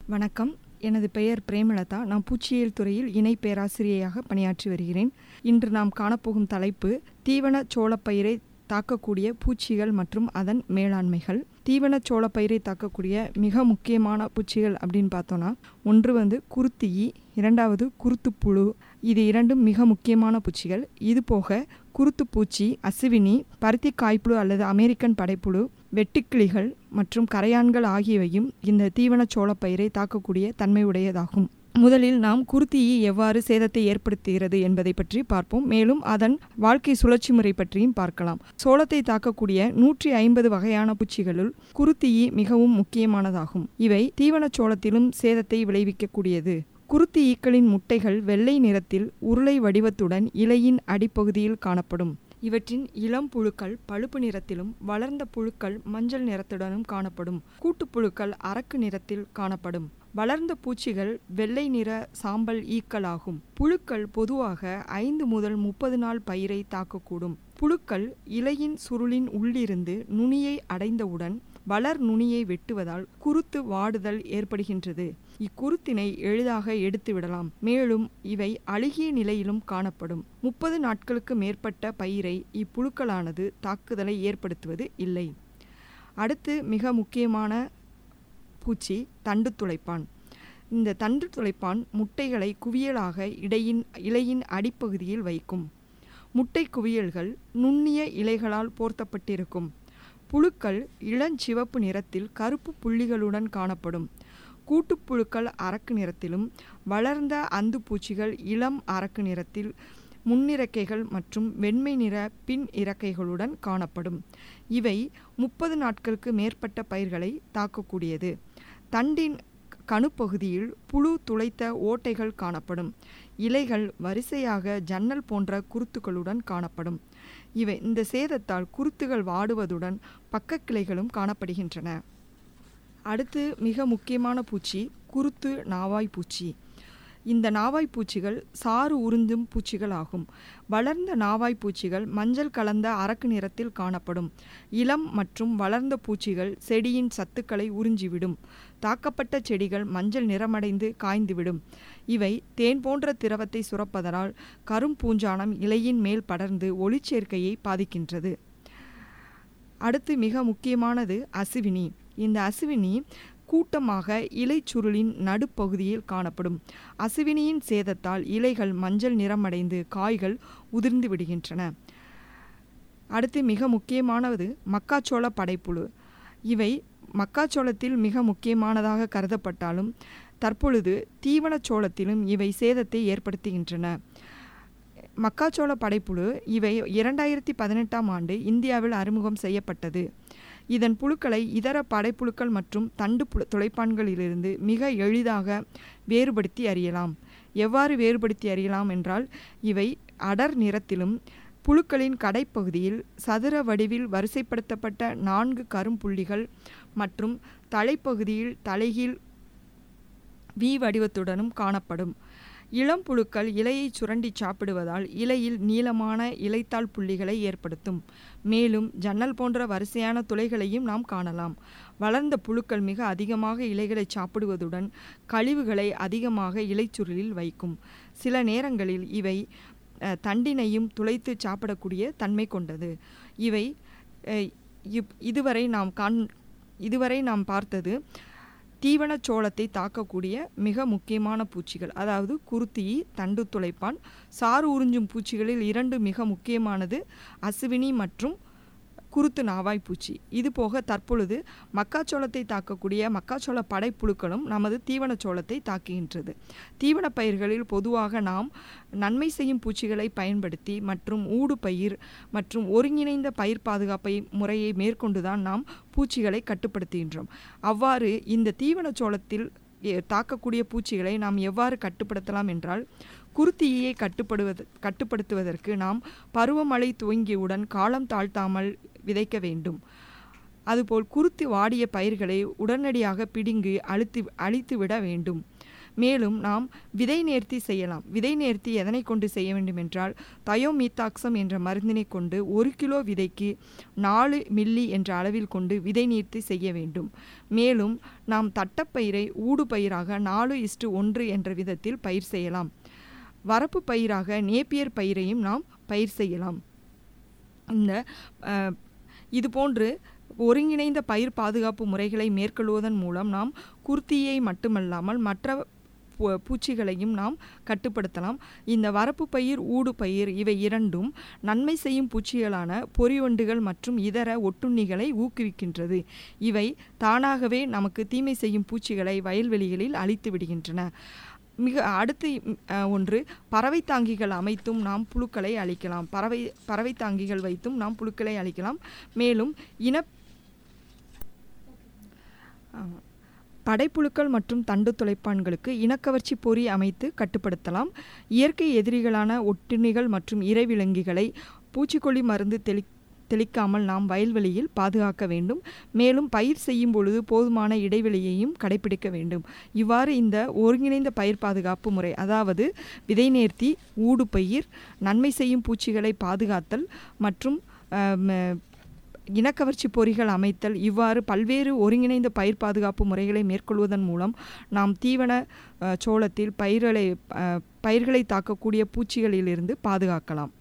வணக்கம் எனது பெயர் பிரேமலதா நான் பூச்சியியல் துறையில் இணை பேராசிரியையாக பணியாற்றி வருகிறேன் இன்று நாம் காணப்போகும் தலைப்பு தீவன சோளப்பயிரை தாக்கக்கூடிய பூச்சிகள் மற்றும் அதன் மேலாண்மைகள் தீவன சோளப்பயிரை தாக்கக்கூடிய மிக முக்கியமான பூச்சிகள் அப்படின்னு பார்த்தோன்னா ஒன்று வந்து குருத்தியி இரண்டாவது குருத்துப்புழு இது இரண்டும் மிக முக்கியமான பூச்சிகள் இது போக குருத்துப்பூச்சி அசுவினி பருத்தி காய்ப்புழு அல்லது அமெரிக்கன் படைப்புழு வெட்டுக்கிளிகள் மற்றும் கரையான்கள் ஆகியவையும் இந்த தீவன சோளப்பயிரை தாக்கக்கூடிய தன்மையுடையதாகும் முதலில் நாம் குருத்தியை எவ்வாறு சேதத்தை ஏற்படுத்துகிறது என்பதை பற்றி பார்ப்போம் மேலும் அதன் வாழ்க்கை சுழற்சி முறை பற்றியும் பார்க்கலாம் சோளத்தை தாக்கக்கூடிய நூற்றி ஐம்பது வகையான பூச்சிகளுள் குருத்தியி மிகவும் முக்கியமானதாகும் இவை தீவன சோளத்திலும் சேதத்தை விளைவிக்கக்கூடியது குருத்தி ஈக்களின் முட்டைகள் வெள்ளை நிறத்தில் உருளை வடிவத்துடன் இலையின் அடிப்பகுதியில் காணப்படும் இவற்றின் இளம் புழுக்கள் பழுப்பு நிறத்திலும் வளர்ந்த புழுக்கள் மஞ்சள் நிறத்துடனும் காணப்படும் கூட்டுப்புழுக்கள் அரக்கு நிறத்தில் காணப்படும் வளர்ந்த பூச்சிகள் வெள்ளை நிற சாம்பல் ஈக்கள் ஆகும் புழுக்கள் பொதுவாக ஐந்து முதல் முப்பது நாள் பயிரை தாக்கக்கூடும் புழுக்கள் இலையின் சுருளின் உள்ளிருந்து நுனியை அடைந்தவுடன் வளர் நுனியை வெட்டுவதால் குருத்து வாடுதல் ஏற்படுகின்றது இக்குருத்தினை எளிதாக எடுத்து விடலாம் மேலும் இவை அழுகிய நிலையிலும் காணப்படும் முப்பது நாட்களுக்கு மேற்பட்ட பயிரை இப்புழுக்களானது தாக்குதலை ஏற்படுத்துவது இல்லை அடுத்து மிக முக்கியமான பூச்சி தண்டு துளைப்பான் இந்த தண்டு துளைப்பான் முட்டைகளை குவியலாக இடையின் இலையின் அடிப்பகுதியில் வைக்கும் முட்டை குவியல்கள் நுண்ணிய இலைகளால் போர்த்தப்பட்டிருக்கும் புழுக்கள் இளஞ்சிவப்பு நிறத்தில் கருப்பு புள்ளிகளுடன் காணப்படும் கூட்டுப்புழுக்கள் அரக்கு நிறத்திலும் வளர்ந்த அந்து பூச்சிகள் இளம் அரக்கு நிறத்தில் முன்னிறக்கைகள் மற்றும் வெண்மை நிற பின் இறக்கைகளுடன் காணப்படும் இவை முப்பது நாட்களுக்கு மேற்பட்ட பயிர்களை தாக்கக்கூடியது தண்டின் கணுப்பகுதியில் புழு துளைத்த ஓட்டைகள் காணப்படும் இலைகள் வரிசையாக ஜன்னல் போன்ற குருத்துகளுடன் காணப்படும் இவை இந்த சேதத்தால் குருத்துகள் வாடுவதுடன் பக்கக்கிளைகளும் காணப்படுகின்றன அடுத்து மிக முக்கியமான பூச்சி குருத்து நாவாய் பூச்சி இந்த நாவாய் பூச்சிகள் சாறு உறிஞ்சும் பூச்சிகள் ஆகும் வளர்ந்த நாவாய் பூச்சிகள் மஞ்சள் கலந்த அரக்கு நிறத்தில் காணப்படும் இளம் மற்றும் வளர்ந்த பூச்சிகள் செடியின் சத்துக்களை உறிஞ்சிவிடும் தாக்கப்பட்ட செடிகள் மஞ்சள் நிறமடைந்து காய்ந்துவிடும் இவை தேன் போன்ற திரவத்தை சுரப்பதனால் கரும்பூஞ்சானம் இலையின் மேல் படர்ந்து ஒளிச்சேர்க்கையை பாதிக்கின்றது அடுத்து மிக முக்கியமானது அசுவினி இந்த அசுவினி கூட்டமாக இலைச்சுருளின் நடுப்பகுதியில் காணப்படும் அசுவினியின் சேதத்தால் இலைகள் மஞ்சள் நிறமடைந்து காய்கள் உதிர்ந்து விடுகின்றன அடுத்து மிக முக்கியமானது மக்காச்சோள படைப்புழு இவை மக்காச்சோளத்தில் மிக முக்கியமானதாக கருதப்பட்டாலும் தற்பொழுது தீவனச் சோளத்திலும் இவை சேதத்தை ஏற்படுத்துகின்றன மக்காச்சோள படைப்புழு இவை இரண்டாயிரத்தி பதினெட்டாம் ஆண்டு இந்தியாவில் அறிமுகம் செய்யப்பட்டது இதன் புழுக்களை இதர படைப்புழுக்கள் மற்றும் தண்டு துளைப்பான்களிலிருந்து மிக எளிதாக வேறுபடுத்தி அறியலாம் எவ்வாறு வேறுபடுத்தி அறியலாம் என்றால் இவை அடர் நிறத்திலும் புழுக்களின் கடைப்பகுதியில் சதுர வடிவில் வரிசைப்படுத்தப்பட்ட நான்கு கரும்புள்ளிகள் மற்றும் தலைப்பகுதியில் தலைகீழ் வி வடிவத்துடனும் காணப்படும் இளம் புழுக்கள் இலையை சுரண்டி சாப்பிடுவதால் இலையில் நீளமான இலைத்தாள் புள்ளிகளை ஏற்படுத்தும் மேலும் ஜன்னல் போன்ற வரிசையான துளைகளையும் நாம் காணலாம் வளர்ந்த புழுக்கள் மிக அதிகமாக இலைகளை சாப்பிடுவதுடன் கழிவுகளை அதிகமாக இலைச்சுருளில் வைக்கும் சில நேரங்களில் இவை தண்டினையும் துளைத்து சாப்பிடக்கூடிய தன்மை கொண்டது இவை இதுவரை நாம் காண் இதுவரை நாம் பார்த்தது தீவன சோளத்தை தாக்கக்கூடிய மிக முக்கியமான பூச்சிகள் அதாவது குருத்தியி தண்டு துளைப்பான் சாறு உறிஞ்சும் பூச்சிகளில் இரண்டு மிக முக்கியமானது அசுவினி மற்றும் குருத்து நாவாய் பூச்சி இது போக தற்பொழுது மக்காச்சோளத்தை தாக்கக்கூடிய மக்காச்சோள படைப்புழுக்களும் நமது தீவன சோளத்தை தாக்குகின்றது தீவன பயிர்களில் பொதுவாக நாம் நன்மை செய்யும் பூச்சிகளை பயன்படுத்தி மற்றும் ஊடு பயிர் மற்றும் ஒருங்கிணைந்த பயிர் பாதுகாப்பை முறையை மேற்கொண்டுதான் நாம் பூச்சிகளை கட்டுப்படுத்துகின்றோம் அவ்வாறு இந்த தீவன சோளத்தில் தாக்கக்கூடிய பூச்சிகளை நாம் எவ்வாறு கட்டுப்படுத்தலாம் என்றால் குருத்தியை கட்டுப்படுவது கட்டுப்படுத்துவதற்கு நாம் பருவமழை துவங்கியவுடன் காலம் தாழ்த்தாமல் விதைக்க வேண்டும் அதுபோல் குருத்து வாடிய பயிர்களை உடனடியாக பிடுங்கி அழுத்தி அழித்துவிட வேண்டும் மேலும் நாம் விதை நேர்த்தி செய்யலாம் விதை நேர்த்தி எதனை கொண்டு செய்ய வேண்டும் என்றால் தயோமீத்தாக்சம் என்ற மருந்தினை கொண்டு ஒரு கிலோ விதைக்கு நாலு மில்லி என்ற அளவில் கொண்டு விதை நேர்த்தி செய்ய வேண்டும் மேலும் நாம் தட்டப்பயிரை ஊடு பயிராக நாலு இஸ்டு ஒன்று என்ற விதத்தில் பயிர் செய்யலாம் வரப்பு பயிராக நேப்பியர் பயிரையும் நாம் பயிர் செய்யலாம் இந்த அஹ், இது போன்று ஒருங்கிணைந்த பயிர் பாதுகாப்பு முறைகளை மேற்கொள்வதன் மூலம் நாம் குர்த்தியை மட்டுமல்லாமல் மற்ற பூ- பூச்சிகளையும் நாம் கட்டுப்படுத்தலாம் இந்த வரப்பு பயிர் ஊடு பயிர் இவை இரண்டும் நன்மை செய்யும் பூச்சிகளான பொறிவண்டுகள் மற்றும் இதர ஒட்டுண்ணிகளை ஊக்குவிக்கின்றது இவை தானாகவே நமக்கு தீமை செய்யும் பூச்சிகளை வயல்வெளிகளில் அழித்து விடுகின்றன மிக அடுத்து ம், அஹ், ஒன்று பறவை தாங்கிகள் அமைத்தும் நாம் புழுக்களை அழிக்கலாம் பறவை பறவை தாங்கிகள் வைத்தும் நாம் புழுக்களை அழிக்கலாம் மேலும் இன ஆமா. படைப்புழுக்கள் மற்றும் தண்டு துளைப்பான்களுக்கு இனக்கவர்ச்சி பொறி அமைத்து கட்டுப்படுத்தலாம் இயற்கை எதிரிகளான ஒட்டுண்ணிகள் மற்றும் இறைவிலங்கிகளை பூச்சிக்கொல்லி மருந்து தெளி தெளிக்காமல் நாம் வயல்வெளியில் பாதுகாக்க வேண்டும் மேலும் பயிர் செய்யும் பொழுது போதுமான இடைவெளியையும் கடைபிடிக்க வேண்டும் இவ்வாறு இந்த ஒருங்கிணைந்த பயிர் பாதுகாப்பு முறை அதாவது விதை நேர்த்தி ஊடு பயிர் நன்மை செய்யும் பூச்சிகளை பாதுகாத்தல் மற்றும் ஆம், இனக்கவர்ச்சி பொறிகள் அமைத்தல் இவ்வாறு பல்வேறு ஒருங்கிணைந்த பயிர் பாதுகாப்பு முறைகளை மேற்கொள்வதன் மூலம் நாம் தீவன அஹ், சோளத்தில் பயிர்களை அஹ், பயிர்களை தாக்கக்கூடிய பூச்சிகளிலிருந்து பாதுகாக்கலாம்